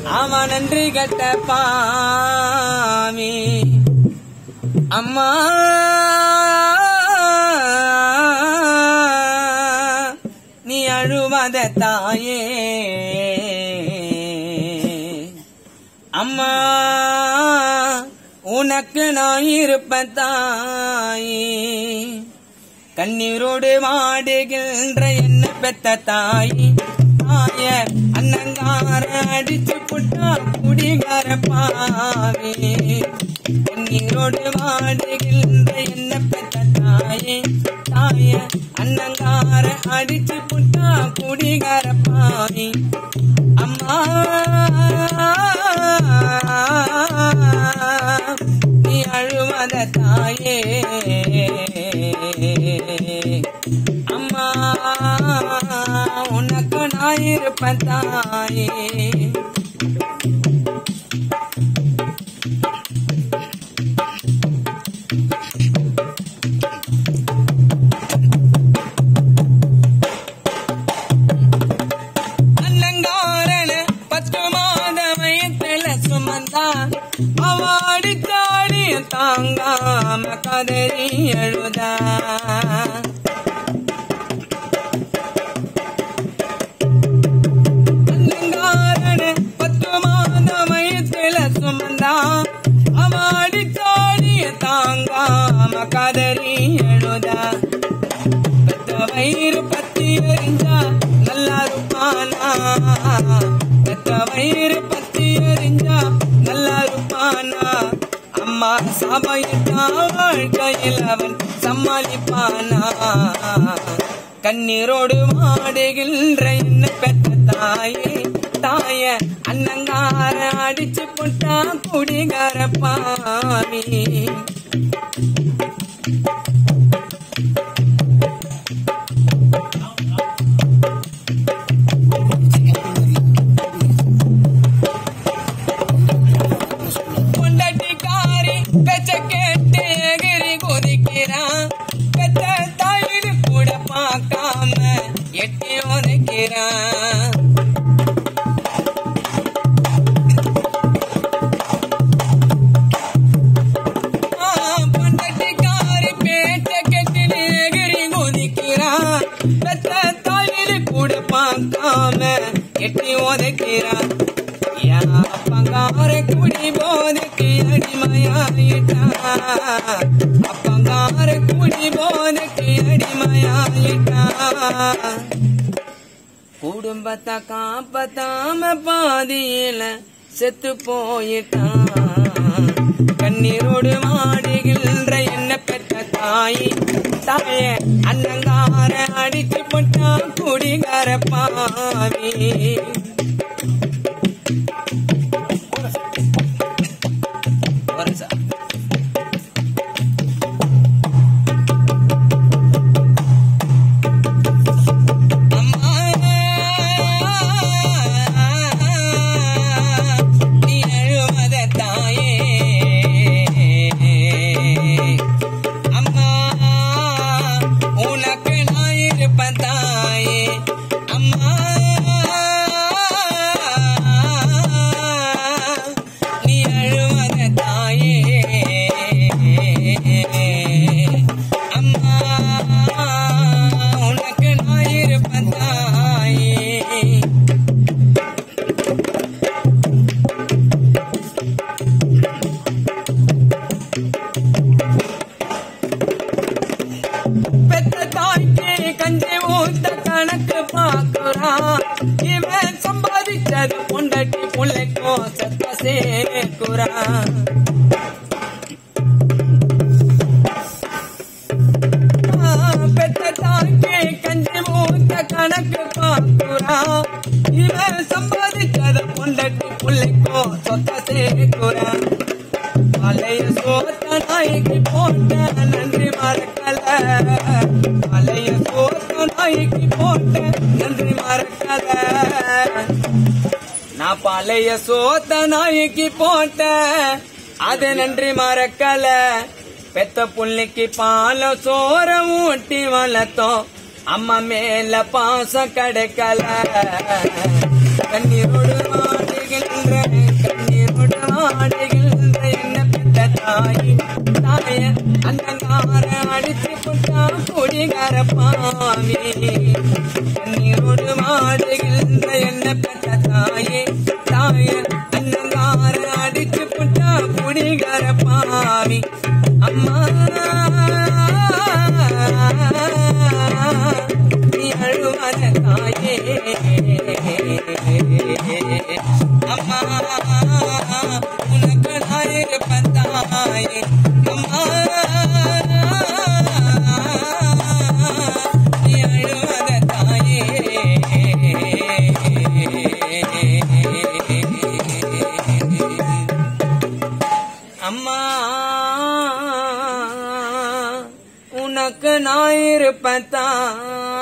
அவன் நன்றி கட்ட பாவி அம்மா நீ அழுவத தாயே அம்மா உனக்கு நான் இருப்ப தாயே கண்ணீரோடு வாடுகின்ற என்ன பெத்த தாய் தாய அன்னங்கார அடிச்சு புட்டா குடிகார பாவே கண்ணீரோடு வாடுகின்ற என்ன பெத்த தாயே தாய அன்னங்கார அடிச்சு புட்டா குடிகார பாவி அம்மா நீ அழுவத தாயே அம்மா உனக்கு நான் இருப்பேன் தாயே அன்னங்காரன பத்து மாத வயத்துல சுமந்தா அவாடி தாடிய தாங்காம கதறி அழுதா அன்னங்காரன பத்து மாத வயத்துல சுமந்தா அவாடி தாடிய தாங்காம கதறி அழுதா பெத்த வயிறு பத்தி எரிஞ்சா நல்லா இருப்பானா பெத்த வயிறு பத்தி எரிஞ்சா நல்லா இருப்பானா அம்மா சபையிட்டா வாழ்க்கையில் அவன் சமாளிப்பானா கண்ணீரோடு மாடுகின்ற என்ன பெத்த தாயே தாய அன்னங்கார அடிச்சு போட்டா குடிகார பாவி பொண்டாட்டிக்காரி பேச்ச கேட்டு எகிரி குதிக்கிறான் பெத்த தாயின்னு கூட பார்க்காம எட்டி உதைக்கிறான் ஆ, பொண்டாட்டிக்காரி பேச்ச கேட்டு எகிரி குதிக்கிறான் பெத்த தாயின்னு கூட பார்க்காம எட்டி உதைக்கிறான் அப்பங்கார குடி போதைக்கு அடிமையாயிட்டான் அப்பங்கார குடி போதைக்கு அடிமையாயிட்டான் குடும்பத்தை காப்பத்தாம பாதியில செத்து போயிட்டான் கண்ணீரோடு மாடுகின்ற என்ன பெற்ற தாய் தாய அன்னங்கார அடிச்சு போட்டான் குடிகார பாவி வருஷம் அம்மா நீ அழுவத தாயே அம்மா உனக்கு நான் இருப்பேன் தாயே அம்மா நீ அழுவத தாயே அம்மா உனக்கு நான் இருப்பேன் தாயே பெத்த தாய்க்கு கஞ்சி ஊத்த கணக்கு பாக்குறான் இவன் சம்பாதிச்சது பொண்டாட்டி பிள்ளைக்கும் சத்த சேர்க்குறான் ஆ, பெத்த தாய்க்கு கஞ்சி ஊத்த கணக்கு பாக்குறான் இவன் சம்பாதிச்சது பொண்டாட்டி பிள்ளைக்கும் சொத்த சேர்க்குறான் மலைய சோத்த நாய்க்கு போட்ட நன்றி மறக்கல மலைய சோத்த நாய்க்கு போட்ட நன்றி மறக்கல நான் பழைய சோத்த நாய்க்கு போட்ட அது நன்றி மறக்கல பெத்த புள்ளிக்கு பால சோற ஊட்டி வளர்த்தோம் அம்மா மேல பாசம் கிடைக்கல கண்ணீரோடு மாட்டுகின்ற குடிகார பாவி கண்ணீரோடு வாடுகின்ற என்ன பெற்ற தாயே தாயே அன்னங்கார அடிச்சு புட்டா குடிகார பாவி அம்மா நீ அழுவாத தாயே அம்மா உனக்கு நான் இருப்பேன் தாயே அம்மா நீ அழுவாத தாயே அம்மா உனக்கு நான் இருப்பேன்